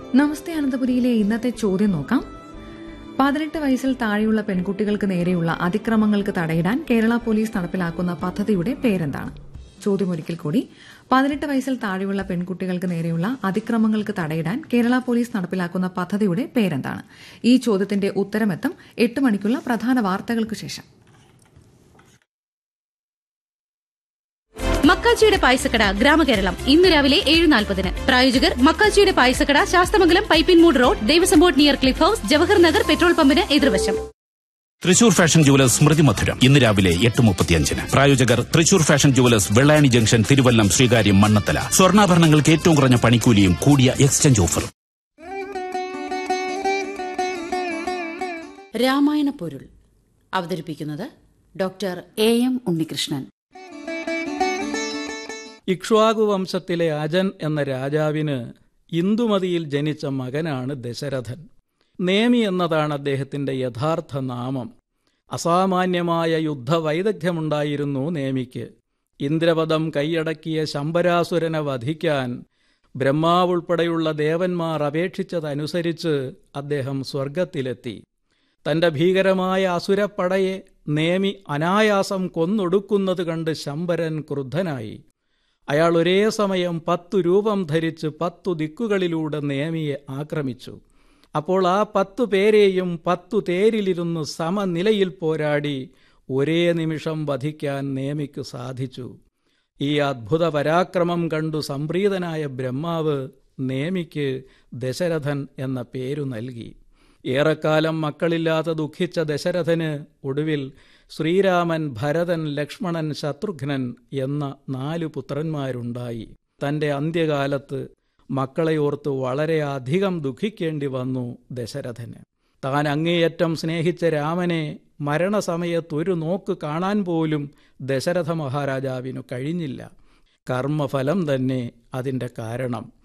നമസ്തേ അനന്തപുരിയിലെ ഇന്നത്തെ ചോദ്യം നോക്കാം പതിനെട്ട് വയസ്സിൽ താഴെയുള്ള പെൺകുട്ടികൾക്ക് നേരെയുള്ള അതിക്രമങ്ങൾക്ക് തടയിടാൻ കേരള പോലീസ് നടപ്പിലാക്കുന്ന പദ്ധതിയുടെ പേരെന്താണ് ചോദ്യം ഒരിക്കൽ കൂടി പതിനെട്ട് വയസ്സിൽ താഴെയുള്ള പെൺകുട്ടികൾക്ക് നേരെയുള്ള അതിക്രമങ്ങൾക്ക് തടയിടാൻ കേരള പോലീസ് നടപ്പിലാക്കുന്ന പദ്ധതിയുടെ പേരെന്താണ് ഈ ചോദ്യത്തിന്റെ ഉത്തരമെത്തും എട്ട് മണിക്കുള്ള പ്രധാന വാർത്തകൾക്ക് ശേഷം മക്കാച്ചിയുടെ പായസക്കട ഗ്രാമകേരളം ഇന്ന് രാവിലെ ഏഴ് നാൽപ്പതിന് പ്രായോജകർ മക്കാച്ചിയുടെ പായസക്കട Sasthamangalam Pipinmoodu road Devaswom board near cliff house Jawahar Nagar petrol പമ്പിന് എതിർവശം തൃശൂർ ഫാഷൻ ജുവലേഴ്സ് സ്മൃതി മധുരം ഇന്ന് രാവിലെ എട്ട് മുപ്പത്തിയഞ്ചിന് പ്രായോജകർ Thrissur fashion jewellers Vellayani junction Thiruvallam Sreekaryam Mannanthala സ്വർണ്ണാഭരണങ്ങൾക്ക് ഏറ്റവും കുറഞ്ഞ പണിക്കൂലിയും കൂടിയ എക്സ്ചേഞ്ച് ഓഫറും രാമായണ പൊരുൾ അവതരിപ്പിക്കുന്നത് doctor A M Unnikrishnan Ikshvaku വംശത്തിലെ അജൻ എന്ന രാജാവിന് ഇന്ദുമതിയിൽ ജനിച്ച മകനാണ് ദശരഥൻ നേമി എന്നതാണ് അദ്ദേഹത്തിന്റെ യഥാർത്ഥ നാമം അസാമാന്യമായ യുദ്ധവൈദഗ്ധ്യമുണ്ടായിരുന്നു നേമിക്ക് ഇന്ദ്രപദം കൈയടക്കിയ ശമ്പരാസുരനെ വധിക്കാൻ ബ്രഹ്മാവുൾപ്പെടെയുള്ള ദേവന്മാർ അപേക്ഷിച്ചതനുസരിച്ച് അദ്ദേഹം സ്വർഗത്തിലെത്തി തന്റെ ഭീകരമായ അസുരപ്പടയെ നേമി അനായാസം കൊന്നൊടുക്കുന്നത് കണ്ട് ശമ്പരൻ ക്രുദ്ധനായി അയാൾ ഒരേ സമയം പത്തു രൂപം ധരിച്ച് പത്തു ദിക്കുകളിലൂടെ നേമിയെ ആക്രമിച്ചു അപ്പോൾ ആ പത്തു പേരെയും പത്തു തേരിലിരുന്ന് സമനിലയിൽ പോരാടി ഒരേ നിമിഷം വധിക്കാൻ നേമിക്ക് സാധിച്ചു ഈ അദ്ഭുത പരാക്രമം കണ്ടു സംപ്രീതനായ ബ്രഹ്മാവ് നേമിക്ക് ദശരഥൻ എന്ന പേരു നൽകി ഏറെക്കാലം മക്കളില്ലാതെ ദുഃഖിച്ച ദശരഥന് ഒടുവിൽ ശ്രീരാമൻ ഭരതൻ ലക്ഷ്മണൻ ശത്രുഘ്നൻ എന്ന നാലു പുത്രന്മാരുണ്ടായി തന്റെ അന്ത്യകാലത്ത് മക്കളെ ഓർത്ത് വളരെയധികം ദുഃഖിക്കേണ്ടി വന്നു ദശരഥന് താൻ അങ്ങേയറ്റം സ്നേഹിച്ച രാമനെ മരണസമയത്തൊരു നോക്ക് കാണാൻ പോലും ദശരഥ മഹാരാജാവിനു കഴിഞ്ഞില്ല കർമ്മഫലം തന്നെ അതിൻ്റെ കാരണം